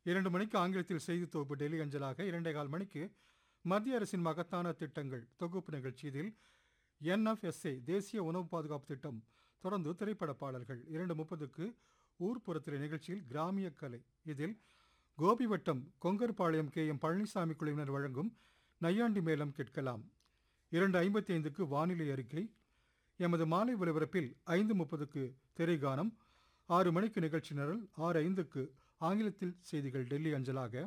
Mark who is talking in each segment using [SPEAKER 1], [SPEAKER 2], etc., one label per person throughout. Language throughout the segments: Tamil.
[SPEAKER 1] இரண்டு மணிக்கு ஆங்கிலத்தில் செய்தி தொகுப்பு டெல்லி அஞ்சலாக இரண்டே கால் மணிக்கு மத்திய அரசின் மகத்தான திட்டங்கள் தொகுப்பு நிகழ்ச்சி இதில் என்எஃப்எஸ்ஏ தேசிய உணவு பாதுகாப்பு திட்டம் தொடர்ந்து திரைப்பட பாடல்கள் இரண்டு முப்பதுக்கு ஊர்ப்புறத்திலே நிகழ்ச்சியில் கிராமிய கலை இதில் கோபிவட்டம் கொங்கர்பாளையம் கே எம் பழனிசாமி குழுவினர் வழங்கும் நையாண்டி மேளம் கேட்கலாம் இரண்டு ஐம்பத்தி ஐந்துக்கு வானிலை அறிக்கை எமது மாலை ஒலிபரப்பில் ஐந்து முப்பதுக்கு திரைகானம் ஆறு மணிக்கு நிகழ்ச்சி நிரல் ஆறு ஐந்துக்கு ஆங்கிலத்தில் செய்திகள் டெல்லி அஞ்சலாக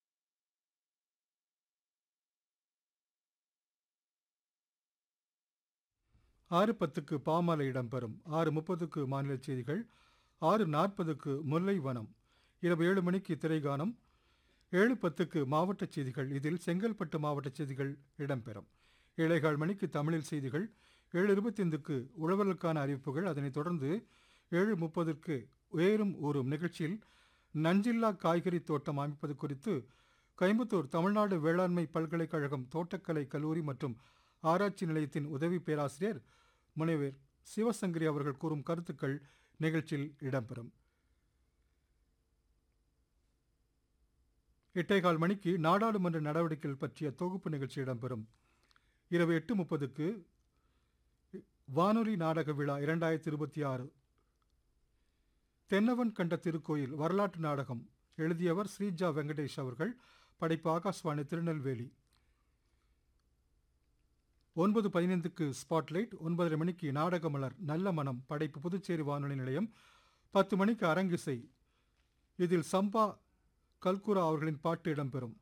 [SPEAKER 1] ஆறு பத்துக்கு பாமாலை இடம்பெறும் ஆறு முப்பதுக்கு மாநில செய்திகள் ஆறு நாற்பதுக்கு முல்லை வனம் இரவு ஏழு மணிக்கு திரைகானம் ஏழு பத்துக்கு மாவட்ட செய்திகள் இதில் செங்கல்பட்டு மாவட்ட செய்திகள் இடம்பெறும் ஏழைகால் மணிக்கு தமிழில் செய்திகள் ஏழு இருபத்தைந்துக்கு உழவர்களுக்கான அறிவிப்புகள் அதனைத் தொடர்ந்து ஏழு முப்பதுக்கு உயரும் ஊறும் நிகழ்ச்சியில் நஞ்சில்லா காய்கறி தோட்டம் அமைப்பது குறித்து கோயம்புத்தூர் தமிழ்நாடு வேளாண்மை பல்கலைக்கழகம் தோட்டக்கலை கல்லூரி மற்றும் ஆராய்ச்சி நிலையத்தின் உதவி பேராசிரியர் முனைவர் சிவசங்கரி அவர்கள் கூறும் கருத்துக்கள் நிகழ்ச்சியில் இடம்பெறும் எட்டேகால் மணிக்கு நாடாளுமன்ற நடவடிக்கைகள் பற்றிய தொகுப்பு நிகழ்ச்சி இடம்பெறும் இரவு எட்டு முப்பதுக்கு வானொலி நாடக விழா இரண்டாயிரத்தி இருபத்தி ஆறு தென்னவன் கண்ட திருக்கோயில் வரலாற்று நாடகம் எழுதியவர் ஸ்ரீஜா வெங்கடேஷ் அவர்கள் படைப்பு ஆகாஷ்வாணி திருநெல்வேலி ஒன்பது பதினைந்துக்கு ஸ்பாட்லைட் ஒன்பதரை மணிக்கு நாடகமலர் நல்ல மனம் படைப்பு புதுச்சேரி வானொலி நிலையம் பத்து மணிக்கு அரங்கிசை இதில் சம்பா கல்குரா அவர்களின் பாட்டு இடம்பெறும்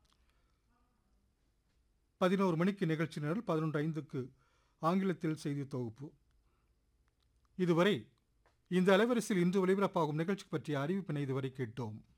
[SPEAKER 1] பதினோரு மணிக்கு நிகழ்ச்சி நிரல் பதினொன்று ஐந்துக்கு ஆங்கிலத்தில் செய்தி தொகுப்பு இதுவரை இந்த அலைவரிசையில் இன்று ஒலிபரப்பாகும் நிகழ்ச்சி பற்றிய அறிவிப்பினை இதுவரை கேட்டோம்